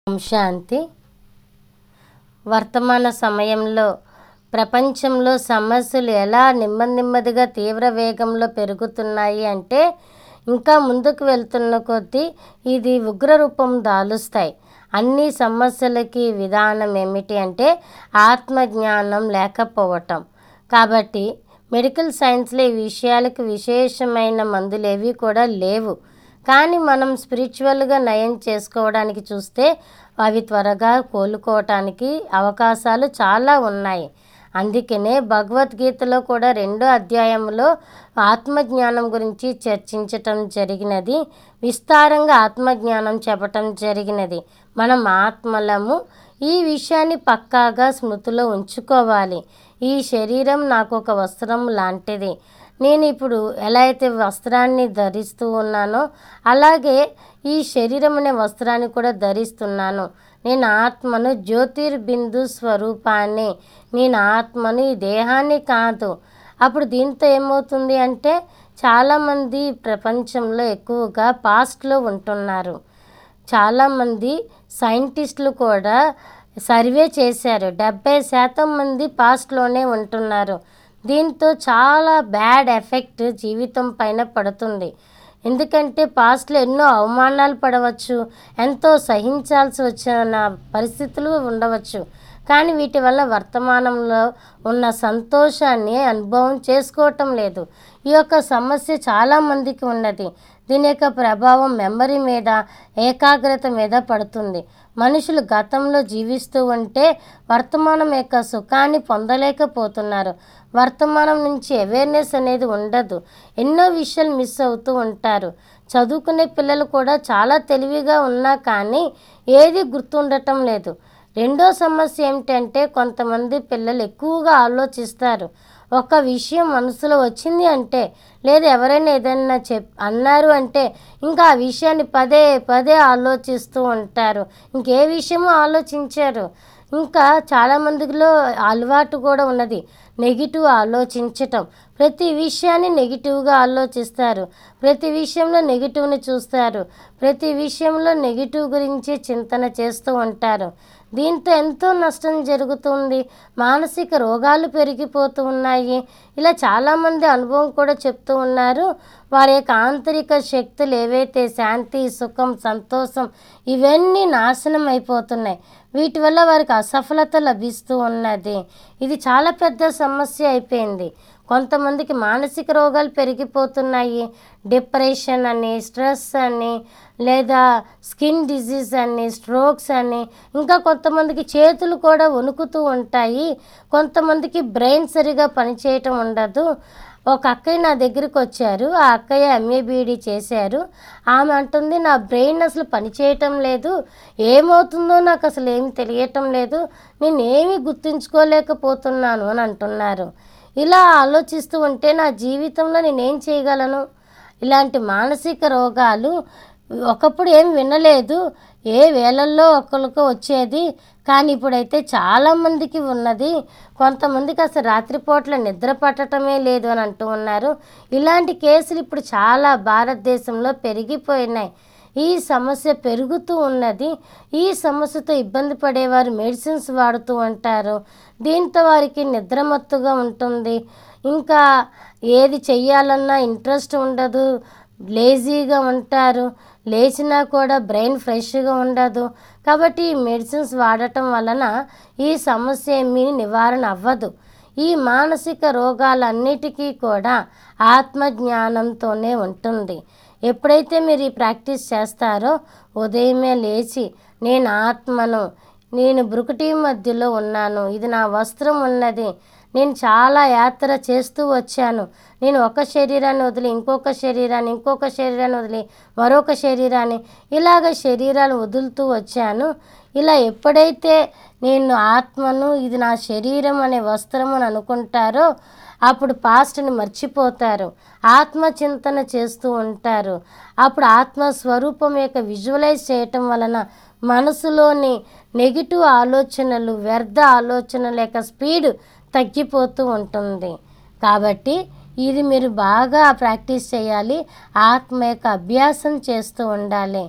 ఓం శాంతి వర్తమాన సమయంలో ప్రపంచంలో సమస్యలు ఎలా నెమ్మది నెమ్మదిగా తీవ్ర వేగంలో పెరుగుతున్నాయి అంటే ఇంకా ముందుకు వెళ్తున్న కొద్దీ ఇది ఉగ్ర రూపం దాలుస్తాయి అన్ని సమస్యలకి విధానం ఏమిటి అంటే ఆత్మజ్ఞానం లేకపోవటం కాబట్టి మెడికల్ సైన్స్లో ఈ విషయాలకు విశేషమైన మందులేవి కూడా లేవు కానీ మనం స్పిరిచువల్గా నయం చేసుకోవడానికి చూస్తే అవి త్వరగా కోలుకోవటానికి అవకాశాలు చాలా ఉన్నాయి అందుకనే భగవద్గీతలో కూడా రెండో అధ్యాయంలో ఆత్మజ్ఞానం గురించి చర్చించటం జరిగినది విస్తారంగా ఆత్మజ్ఞానం చెప్పటం జరిగినది మనం ఆత్మలము ఈ విషయాన్ని పక్కాగా స్మృతిలో ఉంచుకోవాలి ఈ శరీరం నాకు ఒక వస్త్రం లాంటిది నేను ఇప్పుడు ఎలా అయితే వస్త్రాన్ని ధరిస్తూ ఉన్నానో అలాగే ఈ శరీరం అనే వస్త్రాన్ని కూడా ధరిస్తున్నాను నేను ఆత్మను జ్యోతిర్బిందు స్వరూపాన్ని నేను ఆత్మను ఈ దేహాన్ని కాదు అప్పుడు దీంతో ఏమవుతుంది అంటే చాలామంది ప్రపంచంలో ఎక్కువగా పాస్ట్లో ఉంటున్నారు చాలామంది సైంటిస్టులు కూడా సర్వే చేశారు డెబ్బై శాతం మంది పాస్ట్లోనే ఉంటున్నారు దీంతో చాలా బ్యాడ్ ఎఫెక్ట్ జీవితం పైన పడుతుంది ఎందుకంటే పాస్ట్లో ఎన్నో అవమానాలు పడవచ్చు ఎంతో సహించాల్సి వచ్చిన పరిస్థితులు ఉండవచ్చు కానీ వీటి వల్ల వర్తమానంలో ఉన్న సంతోషాన్ని అనుభవం చేసుకోవటం లేదు ఈ యొక్క సమస్య చాలామందికి ఉన్నది దీని యొక్క ప్రభావం మెమరీ మీద ఏకాగ్రత మీద పడుతుంది మనుషులు గతంలో జీవిస్తూ ఉంటే వర్తమానం యొక్క సుఖాన్ని పొందలేకపోతున్నారు వర్తమానం నుంచి అవేర్నెస్ అనేది ఉండదు ఎన్నో విషయాలు మిస్ అవుతూ ఉంటారు చదువుకునే పిల్లలు కూడా చాలా తెలివిగా ఉన్నా కానీ ఏది గుర్తుండటం లేదు రెండో సమస్య ఏమిటంటే కొంతమంది పిల్లలు ఎక్కువగా ఆలోచిస్తారు ఒక విషయం మనసులో వచ్చింది అంటే లేదా ఎవరైనా ఏదైనా చెప్ అన్నారు అంటే ఇంకా ఆ విషయాన్ని పదే పదే ఆలోచిస్తూ ఉంటారు ఇంకే విషయమో ఆలోచించారు ఇంకా చాలామందిలో అలవాటు కూడా ఉన్నది నెగిటివ్ ఆలోచించటం ప్రతి విషయాన్ని నెగిటివ్గా ఆలోచిస్తారు ప్రతి విషయంలో నెగిటివ్ని చూస్తారు ప్రతి విషయంలో నెగిటివ్ గురించి చింతన చేస్తూ ఉంటారు దీంతో ఎంతో నష్టం జరుగుతుంది మానసిక రోగాలు పెరిగిపోతూ ఉన్నాయి ఇలా చాలామంది అనుభవం కూడా చెప్తూ ఉన్నారు వారి యొక్క ఆంతరిక శక్తులు ఏవైతే శాంతి సుఖం సంతోషం ఇవన్నీ నాశనం అయిపోతున్నాయి వీటి వల్ల వారికి అసఫలత లభిస్తూ ఉన్నది ఇది చాలా పెద్ద సమస్య అయిపోయింది కొంతమందికి మానసిక రోగాలు పెరిగిపోతున్నాయి డిప్రెషన్ అని స్ట్రెస్ అని లేదా స్కిన్ డిజీజ్ అని స్ట్రోక్స్ అని ఇంకా కొంతమందికి చేతులు కూడా వణుకుతూ ఉంటాయి కొంతమందికి బ్రెయిన్ సరిగా పనిచేయటం ఉండదు ఒక అక్కయ్య నా దగ్గరికి వచ్చారు ఆ అక్కయ్య ఎంఏ బీఈడి చేశారు ఆమె అంటుంది నా బ్రెయిన్ అసలు పనిచేయటం లేదు ఏమవుతుందో నాకు అసలు ఏమి తెలియటం లేదు నేను ఏమీ గుర్తుంచుకోలేకపోతున్నాను అని అంటున్నారు ఇలా ఆలోచిస్తూ ఉంటే నా జీవితంలో నేనేం చేయగలను ఇలాంటి మానసిక రోగాలు ఒకప్పుడు ఏం వినలేదు ఏ వేళల్లో ఒకరికి వచ్చేది కానీ ఇప్పుడైతే చాలామందికి ఉన్నది కొంతమందికి అసలు రాత్రిపూట్ల నిద్ర పట్టడమే లేదు అని అంటూ ఉన్నారు ఇలాంటి కేసులు ఇప్పుడు చాలా భారతదేశంలో పెరిగిపోయినాయి ఈ సమస్య పెరుగుతూ ఉన్నది ఈ సమస్యతో ఇబ్బంది పడేవారు మెడిసిన్స్ వాడుతూ ఉంటారు దీంతో వారికి నిద్రమత్తుగా ఉంటుంది ఇంకా ఏది చెయ్యాలన్నా ఇంట్రెస్ట్ ఉండదు లేజీగా ఉంటారు లేచినా కూడా బ్రెయిన్ ఫ్రెష్గా ఉండదు కాబట్టి ఈ మెడిసిన్స్ వాడటం వలన ఈ సమస్య ఏమీ నివారణ అవ్వదు ఈ మానసిక రోగాలన్నిటికీ కూడా ఆత్మజ్ఞానంతోనే ఉంటుంది ఎప్పుడైతే మీరు ఈ ప్రాక్టీస్ చేస్తారో ఉదయమే లేచి నేను ఆత్మను నేను బ్రుకుటి మధ్యలో ఉన్నాను ఇది నా వస్త్రం ఉన్నది నేను చాలా యాత్ర చేస్తూ వచ్చాను నేను ఒక శరీరాన్ని వదిలి ఇంకొక శరీరాన్ని ఇంకొక శరీరాన్ని వదిలి మరొక శరీరాన్ని ఇలాగ శరీరాలు వదులుతూ వచ్చాను ఇలా ఎప్పుడైతే నేను ఆత్మను ఇది నా శరీరం అనే వస్త్రం అని అనుకుంటారో అప్పుడు పాస్ట్ని మర్చిపోతారు ఆత్మచింతన చేస్తూ ఉంటారు అప్పుడు ఆత్మ స్వరూపం యొక్క విజువలైజ్ చేయటం వలన మనసులోని నెగిటివ్ ఆలోచనలు వ్యర్థ ఆలోచనల యొక్క స్పీడ్ తగ్గిపోతూ ఉంటుంది కాబట్టి ఇది మీరు బాగా ప్రాక్టీస్ చేయాలి ఆత్మ యొక్క అభ్యాసం చేస్తూ ఉండాలి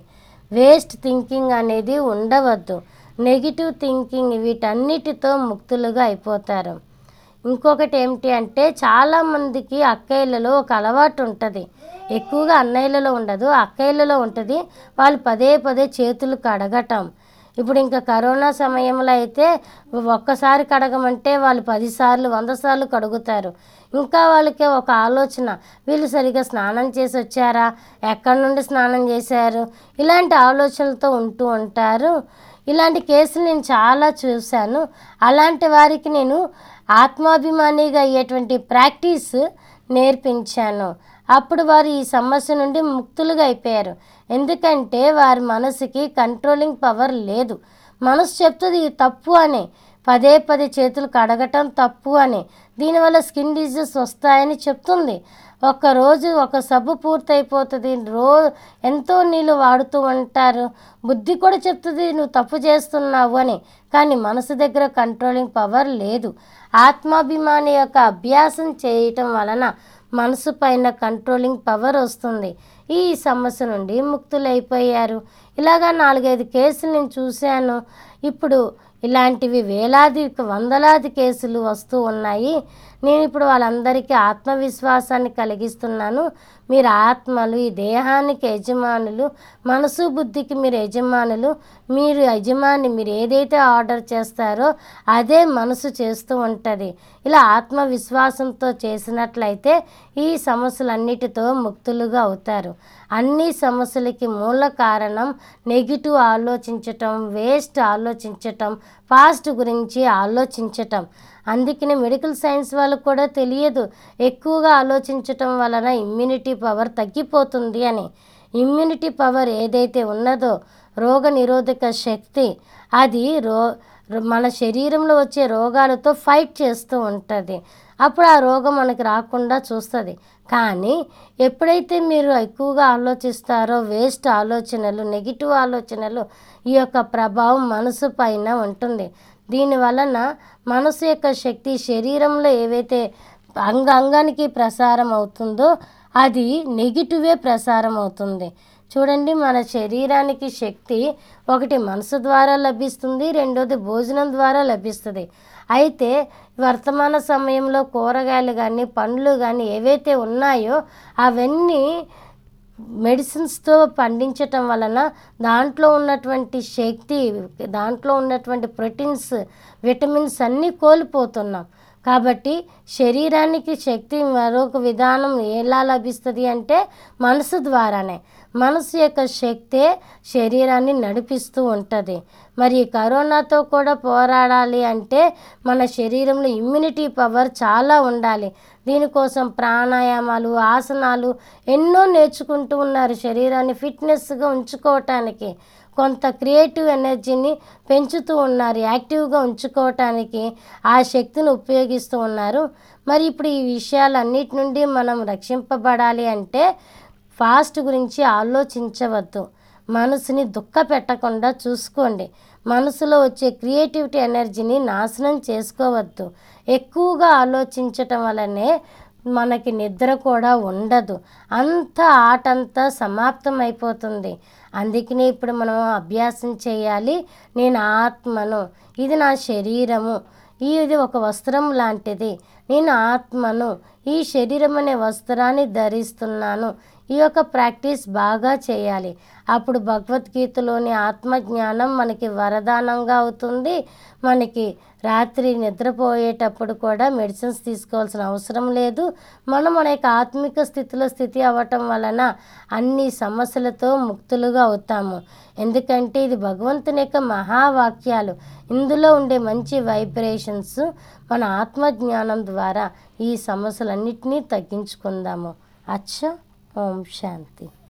వేస్ట్ థింకింగ్ అనేది ఉండవద్దు నెగిటివ్ థింకింగ్ వీటన్నిటితో ముక్తులుగా అయిపోతారు ఇంకొకటి ఏమిటి అంటే చాలామందికి అక్కయ్యలలో ఒక అలవాటు ఉంటుంది ఎక్కువగా అన్నయ్యలలో ఉండదు అక్కయ్యలలో ఉంటుంది వాళ్ళు పదే పదే చేతులు కడగటం ఇప్పుడు ఇంకా కరోనా సమయంలో అయితే ఒక్కసారి కడగమంటే వాళ్ళు పదిసార్లు వంద సార్లు కడుగుతారు ఇంకా వాళ్ళకి ఒక ఆలోచన వీళ్ళు సరిగా స్నానం చేసి వచ్చారా ఎక్కడి నుండి స్నానం చేశారు ఇలాంటి ఆలోచనలతో ఉంటూ ఉంటారు ఇలాంటి కేసులు నేను చాలా చూశాను అలాంటి వారికి నేను ఆత్మాభిమానిగా అయ్యేటువంటి ప్రాక్టీస్ నేర్పించాను అప్పుడు వారు ఈ సమస్య నుండి ముక్తులుగా అయిపోయారు ఎందుకంటే వారి మనసుకి కంట్రోలింగ్ పవర్ లేదు మనసు చెప్తుంది ఇది తప్పు అని పదే పదే చేతులు కడగటం తప్పు అని దీనివల్ల స్కిన్ డిజీజ్ వస్తాయని చెప్తుంది ఒక రోజు ఒక సబ్బు పూర్తయిపోతుంది రో ఎంతో నీళ్ళు వాడుతూ ఉంటారు బుద్ధి కూడా చెప్తుంది నువ్వు తప్పు చేస్తున్నావు అని కానీ మనసు దగ్గర కంట్రోలింగ్ పవర్ లేదు ఆత్మాభిమాని యొక్క అభ్యాసం చేయటం వలన మనసు పైన కంట్రోలింగ్ పవర్ వస్తుంది ఈ సమస్య నుండి ముక్తులైపోయారు ఇలాగా నాలుగైదు కేసులు నేను చూశాను ఇప్పుడు ఇలాంటివి వేలాది వందలాది కేసులు వస్తూ ఉన్నాయి నేను ఇప్పుడు వాళ్ళందరికీ ఆత్మవిశ్వాసాన్ని కలిగిస్తున్నాను మీరు ఆత్మలు ఈ దేహానికి యజమానులు మనసు బుద్ధికి మీరు యజమానులు మీరు యజమాని మీరు ఏదైతే ఆర్డర్ చేస్తారో అదే మనసు చేస్తూ ఉంటుంది ఇలా ఆత్మవిశ్వాసంతో చేసినట్లయితే ఈ సమస్యలన్నిటితో ముక్తులుగా అవుతారు అన్ని సమస్యలకి మూల కారణం నెగిటివ్ ఆలోచించటం వేస్ట్ ఆలోచించటం పాస్ట్ గురించి ఆలోచించటం అందుకనే మెడికల్ సైన్స్ వాళ్ళకు కూడా తెలియదు ఎక్కువగా ఆలోచించటం వలన ఇమ్యూనిటీ పవర్ తగ్గిపోతుంది అని ఇమ్యూనిటీ పవర్ ఏదైతే ఉన్నదో రోగ నిరోధక శక్తి అది రో మన శరీరంలో వచ్చే రోగాలతో ఫైట్ చేస్తూ ఉంటుంది అప్పుడు ఆ రోగం మనకి రాకుండా చూస్తుంది కానీ ఎప్పుడైతే మీరు ఎక్కువగా ఆలోచిస్తారో వేస్ట్ ఆలోచనలు నెగిటివ్ ఆలోచనలు ఈ యొక్క ప్రభావం మనసు పైన ఉంటుంది దీని వలన మనసు యొక్క శక్తి శరీరంలో ఏవైతే అంగ అంగానికి ప్రసారం అవుతుందో అది నెగిటివే ప్రసారం అవుతుంది చూడండి మన శరీరానికి శక్తి ఒకటి మనసు ద్వారా లభిస్తుంది రెండోది భోజనం ద్వారా లభిస్తుంది అయితే వర్తమాన సమయంలో కూరగాయలు కానీ పండ్లు కానీ ఏవైతే ఉన్నాయో అవన్నీ మెడిసిన్స్తో పండించటం వలన దాంట్లో ఉన్నటువంటి శక్తి దాంట్లో ఉన్నటువంటి ప్రోటీన్స్ విటమిన్స్ అన్నీ కోల్పోతున్నాం కాబట్టి శరీరానికి శక్తి మరొక విధానం ఎలా లభిస్తుంది అంటే మనసు ద్వారానే మనసు యొక్క శక్తే శరీరాన్ని నడిపిస్తూ ఉంటుంది మరి ఈ కరోనాతో కూడా పోరాడాలి అంటే మన శరీరంలో ఇమ్యూనిటీ పవర్ చాలా ఉండాలి దీనికోసం ప్రాణాయామాలు ఆసనాలు ఎన్నో నేర్చుకుంటూ ఉన్నారు శరీరాన్ని ఫిట్నెస్గా ఉంచుకోవటానికి కొంత క్రియేటివ్ ఎనర్జీని పెంచుతూ ఉన్నారు యాక్టివ్గా ఉంచుకోవటానికి ఆ శక్తిని ఉపయోగిస్తూ ఉన్నారు మరి ఇప్పుడు ఈ విషయాలన్నిటి నుండి మనం రక్షింపబడాలి అంటే ఫాస్ట్ గురించి ఆలోచించవద్దు మనసుని దుఃఖ పెట్టకుండా చూసుకోండి మనసులో వచ్చే క్రియేటివిటీ ఎనర్జీని నాశనం చేసుకోవద్దు ఎక్కువగా ఆలోచించటం వల్లనే మనకి నిద్ర కూడా ఉండదు అంత ఆటంతా సమాప్తం అయిపోతుంది అందుకనే ఇప్పుడు మనం అభ్యాసం చేయాలి నేను ఆత్మను ఇది నా శరీరము ఇది ఒక వస్త్రం లాంటిది నేను ఆత్మను ఈ శరీరం అనే వస్త్రాన్ని ధరిస్తున్నాను ఈ యొక్క ప్రాక్టీస్ బాగా చేయాలి అప్పుడు భగవద్గీతలోని ఆత్మజ్ఞానం మనకి వరదానంగా అవుతుంది మనకి రాత్రి నిద్రపోయేటప్పుడు కూడా మెడిసిన్స్ తీసుకోవాల్సిన అవసరం లేదు మనం మన యొక్క ఆత్మిక స్థితిలో స్థితి అవ్వటం వలన అన్ని సమస్యలతో ముక్తులుగా అవుతాము ఎందుకంటే ఇది భగవంతుని యొక్క మహావాక్యాలు ఇందులో ఉండే మంచి వైబ్రేషన్స్ మన ఆత్మజ్ఞానం ద్వారా ఈ సమస్యలన్నిటినీ తగ్గించుకుందాము అచ్చ ఓం శాంతి